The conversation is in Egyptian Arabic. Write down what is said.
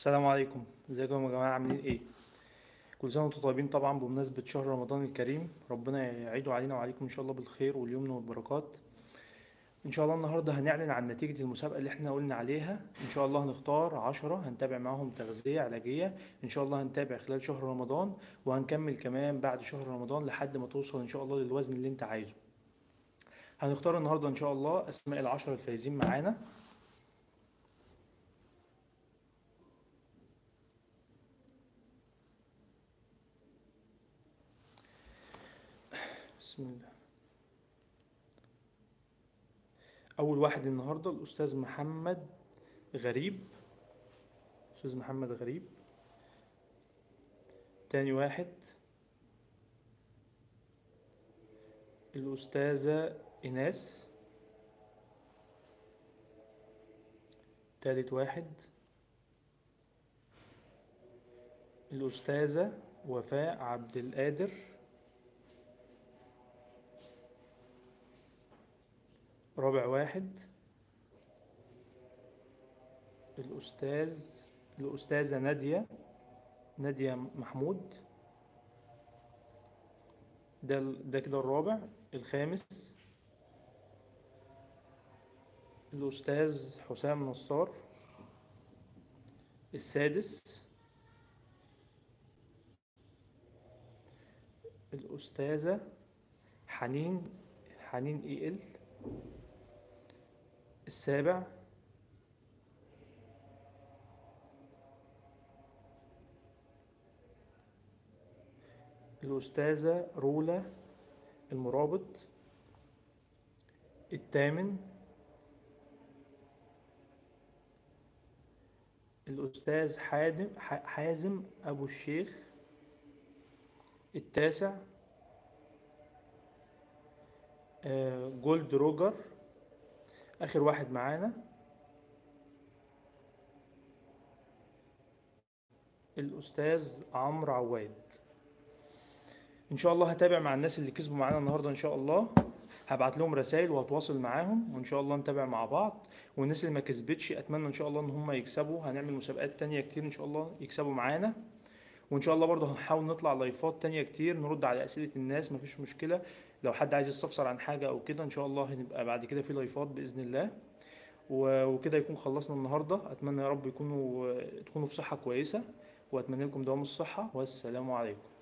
السلام عليكم ازيكم يا جماعة عاملين ايه كل سنة وانتم طيبين طبعا بمناسبة شهر رمضان الكريم ربنا يعيده علينا وعليكم ان شاء الله بالخير واليمن والبركات ان شاء الله النهاردة هنعلن عن نتيجة المسابقة اللي احنا قلنا عليها ان شاء الله هنختار عشرة هنتابع معاهم تغذية علاجية ان شاء الله هنتابع خلال شهر رمضان وهنكمل كمان بعد شهر رمضان لحد ما توصل ان شاء الله للوزن اللي انت عايزه هنختار النهاردة ان شاء الله اسماء العشرة الفايزين معانا بسم الله أول واحد النهاردة الأستاذ محمد غريب أستاذ محمد غريب تاني واحد الأستاذة إيناس تالت واحد الأستاذة وفاء عبد القادر رابع واحد الأستاذ الأستاذة نادية نادية محمود ده ال- ده كده الرابع الخامس الأستاذ حسام نصار السادس الأستاذة حنين حنين إي إل السابع الأستاذة رولا المرابط الثامن الأستاذ حادم ح- حازم أبو الشيخ التاسع آه، جولد روجر آخر واحد معانا الأستاذ عمرو عواد ان شاء الله هتابع مع الناس اللي كسبوا معانا النهارده ان شاء الله هبعت لهم رسائل وهتواصل معاهم وان شاء الله نتابع مع بعض والناس اللي ما كسبتش اتمنى ان شاء الله ان هم يكسبوا هنعمل مسابقات تانية كتير ان شاء الله يكسبوا معانا وان شاء الله برضه هنحاول نطلع لايفات تانية كتير نرد على اسئلة الناس مفيش مشكلة لو حد عايز يستفسر عن حاجة او كده ان شاء الله هنبقى بعد كده في لايفات باذن الله و- وكده يكون خلصنا النهارده اتمنى يا رب يكونوا تكونوا في صحة كويسة واتمنى لكم دوام الصحة والسلام عليكم